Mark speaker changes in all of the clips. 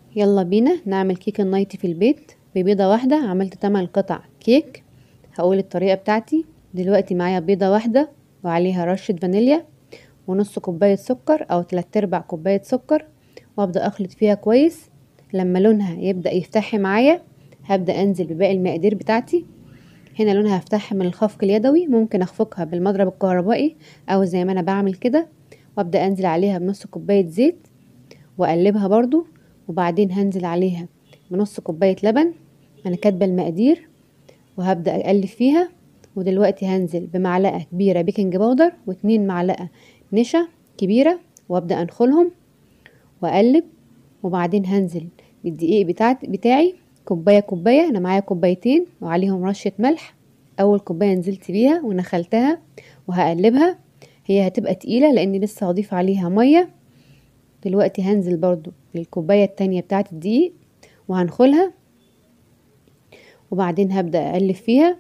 Speaker 1: يلا بينا نعمل كيك النايتي في البيت ببيضة واحدة عملت 8 قطع كيك هقول الطريقة بتاعتي دلوقتي معايا بيضة واحدة وعليها رشة فانيليا ونص كوباية سكر او تلات ارباع كوباية سكر وابدأ اخلط فيها كويس لما لونها يبدأ يفتح معايا هبدأ انزل بباقي المقادير بتاعتي هنا لونها هفتحها من الخفق اليدوي ممكن اخفقها بالمضرب الكهربائي او زي ما انا بعمل كده وابدأ انزل عليها بنص كوباية زيت واقلبها برضو وبعدين هنزل عليها بنص كوباية لبن انا كاتبة المقادير وهبدأ اقلب فيها ودلوقتي هنزل بمعلقة كبيرة بيكنج باودر واتنين معلقة نشا كبيرة وابدأ انخلهم واقلب وبعدين هنزل بالدقيق بتاعت بتاعي كوباية كوباية انا معايا كوبايتين وعليهم رشة ملح اول كوباية نزلت بيها ونخلتها وهقلبها هي هتبقى تقيلة لاني لسه هضيف عليها مية دلوقتي هنزل برضو بالكوباية التانية بتاعت الدقيق وهنخلها وبعدين هبدأ اقلب فيها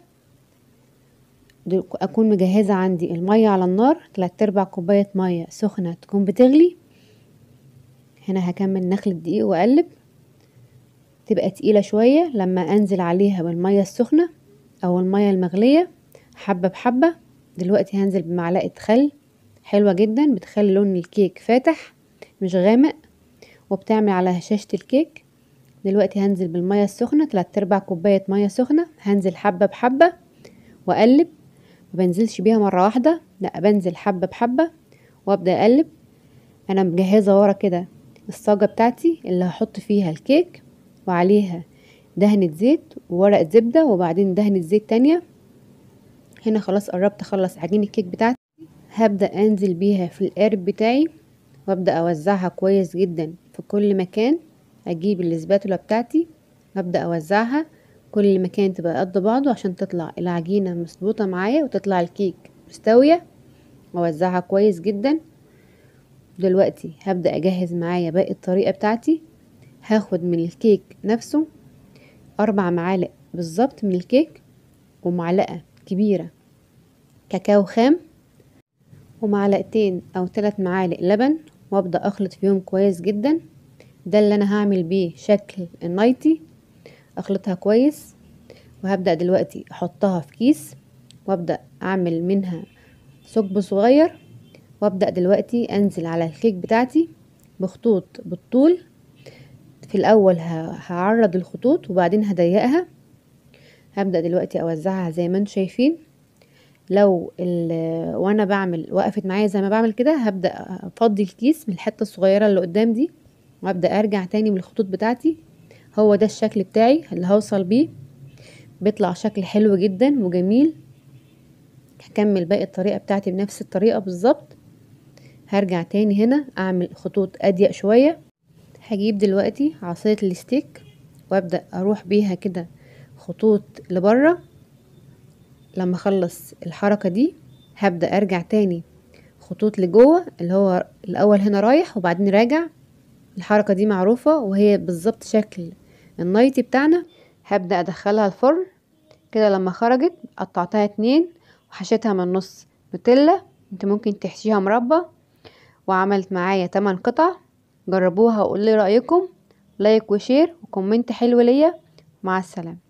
Speaker 1: اكون مجهزة عندي المية على النار تلات ارباع كوباية مية سخنة تكون بتغلي هنا هكمل نخل الدقيق واقلب تبقى تقيلة شوية لما انزل عليها بالمية السخنة او المية المغلية حبة بحبة دلوقتي هنزل بمعلقة خل حلوة جدا بتخلي لون الكيك فاتح مش غامق وبتعمل على هشاشة الكيك دلوقتي هنزل بالمية السخنة تلات ارباع كوباية مية سخنة هنزل حبة بحبة واقلب مبنزلش بيها مرة واحدة لا بنزل حبة بحبة وابدأ اقلب انا مجهزة ورا كده الصاجة بتاعتي اللي هحط فيها الكيك وعليها دهنة زيت وورقة زبدة وبعدين دهنة زيت تانية هنا خلاص قربت اخلص عجين الكيك بتاعتي هبدأ انزل بيها في القارب بتاعي وابدأ اوزعها كويس جدا في كل مكان اجيب الاسباتولا بتاعتي وابدأ اوزعها كل مكان تبقى قد بعضه عشان تطلع العجينة مظبوطة معايا وتطلع الكيك مستوية واوزعها كويس جدا دلوقتي هبدأ اجهز معايا باقي الطريقة بتاعتي هاخد من الكيك نفسه اربع معالق بالظبط من الكيك ومعلقة كبيرة كاكاو خام ومعلقتين او ثلاث معالق لبن وابدأ اخلط فيهم كويس جدا ده اللي انا هعمل بيه شكل النايتي اخلطها كويس وهبدأ دلوقتي احطها في كيس وابدأ اعمل منها ثقب صغير وابدأ دلوقتي انزل على الكيك بتاعتي بخطوط بالطول في الاول هعرض الخطوط وبعدين هضيقها هبدأ دلوقتي اوزعها زي ما انتم شايفين لو وانا بعمل وقفت معايا زي ما بعمل كده هبدأ افضي الكيس من الحتة الصغيرة اللي قدام دي وابدأ ارجع تاني من الخطوط بتاعتي هو ده الشكل بتاعي اللي هوصل بيه بيطلع شكل حلو جدا وجميل هكمل باقي الطريقة بتاعتي بنفس الطريقة بالظبط هرجع تاني هنا اعمل خطوط اضيق شوية هجيب دلوقتي عصاية الستيك وابدأ اروح بيها كده خطوط لبره لما اخلص الحركة دي هبدأ ارجع تاني خطوط لجوه اللي هو الاول هنا رايح وبعدين راجع الحركة دي معروفة وهي بالظبط شكل النايتي بتاعنا هبدأ ادخلها الفرن كده لما خرجت قطعتها اتنين وحشيتها من النص نوتيلا انت ممكن تحشيها مربى وعملت معايا 8 قطع جربوها وقولي رأيكم لايك وشير وكومنت حلو ليا مع السلامة